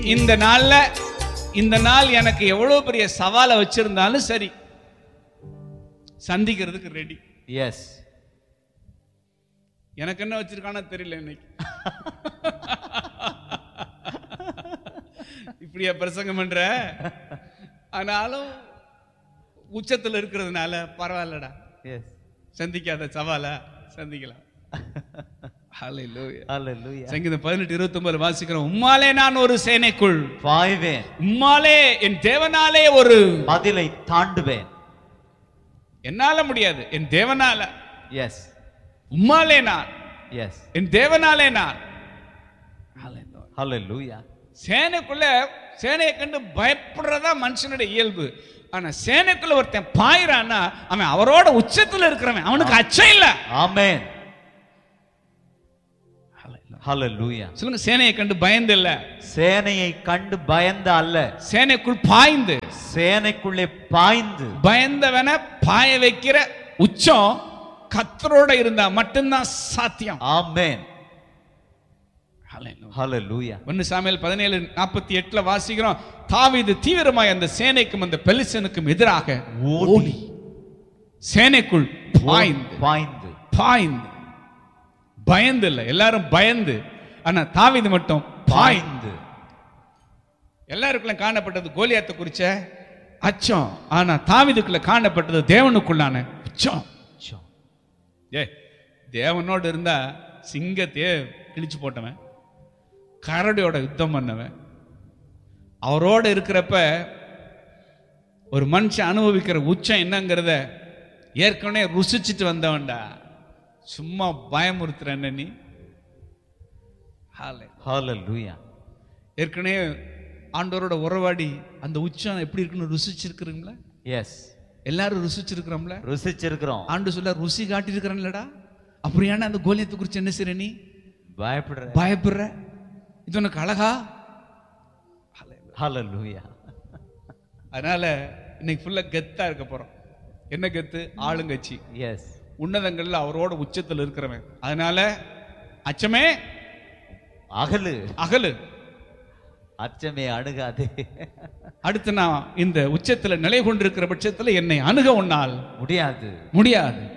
இந்த நாள்ல இந்த நாள் எனக்கு எவ்வளவு பெரிய சவாலை வச்சிருந்தாலும் சரி சந்திக்கிறதுக்கு ரெடி எஸ் எனக்கு என்ன வச்சிருக்கானோ தெரியல இன்னைக்கு இப்படியா பிரசங்கம் பண்ற ஆனாலும் உச்சத்துல இருக்கிறதுனால பரவாயில்லடா எஸ் சந்திக்காத சவாலா சந்திக்கலாம் Hallelujah. ஹalleluya சங்கீதம் பதினெட்டு இருபத்தி ஒன்பது வாசிக்கிறோம் உம்மாலே நான் ஒரு சேனைக்குள் பாய்வேன் உம்மாலே என் தேவனாலே ஒரு மதிலை தாண்டுவேன் என்னால முடியாது என் தேவனால எஸ் உம்மாலே நான் எஸ் என் தேவனாலே நான் ஹalleluya சேனைக்குள்ள சேனையை கண்டு பயப்படுறதா மனுஷனுடைய இயல்பு ஆனா சேனைக்குள்ள ஒருத்தன் பாயிறான்னா அவன் அவரோட உச்சத்துல இருக்கிறவன் அவனுக்கு அச்சம் இல்ல ஆமென் ஹalleluya சொல்லுங்க சேனையை கண்டு பயந்து இல்ல சேனையை கண்டு பயந்த அல்ல சேனைக்குள் பாய்ந்து சேனைக்குள்ளே பாய்ந்து பயந்தவனை பாய வைக்கிற உச்சம் கத்தரோட இருந்தா மட்டும்தான் சாத்தியம் ஆமென் ஹalleluya ஒன்னு சாமியல் பதினேழு நாற்பத்தி எட்டுல வாசிக்கிறோம் தாவீது தீவிரமாய் அந்த சேனைக்கும் அந்த பெலிசனுக்கும் எதிராக ஓடி சேனைக்குள் பாய்ந்து பாய்ந்து பாய்ந்து பயந்து இல்ல எல்லாரும் பயந்து ஆனா தாவீது மட்டும் பாய்ந்து பாய்ந்து எல்லாருக்குள்ள காணப்பட்டது கோலியாத்தை குறிச்ச அச்சம் ஆனா தாவீதுக்குள்ள காணப்பட்டது தேவனுக்குள்ளான உச்சம் சோ. ஏ தேவனோடு இருந்தா சிங்கத்தையே கிழிச்சு போட்டவன் கரடியோட யுத்தம் பண்ணவன் அவரோட இருக்கிறப்ப ஒரு மனுஷன் அனுபவிக்கிற உச்சம் என்னங்கிறத ஏற்கனவே ருசிச்சிட்டு வந்தவன்டா சும்மா பயமுறுத்துற என்ன நீ ஹாலே. ஹalleluya ஏற்கனவே ஆண்டவரோட உறவாடி அந்த உச்சம் எப்படி இருக்குன்னு ருசிச்சிருக்கிறீங்களா எஸ் எல்லாரும் ருசிச்சிருக்கிறோம்ல ருசிச்சிருக்கிறோம் ஆண்டு சொல்ல ருசி காட்டியிருக்கிறேன்லடா அப்படியான அந்த கோலியத்தை குறித்து என்ன செய்ற நீ பயப்படுற பயப்படுற இது உனக்கு அழகா ஹalleluya அதனால இன்னைக்கு ஃபுல்லா கெத்தா இருக்க போறோம் என்ன கெத்து ஆளுங்கட்சி எஸ் உன்னதங்கள்ல அவரோட உச்சத்துல இருக்கிறவன் அதனால அச்சமே அகலு அகலு அச்சமே அணுகாதே அடுத்து நான் இந்த உச்சத்துல நிலை கொண்டிருக்கிற பட்சத்துல என்னை அணுக உன்னால் முடியாது முடியாது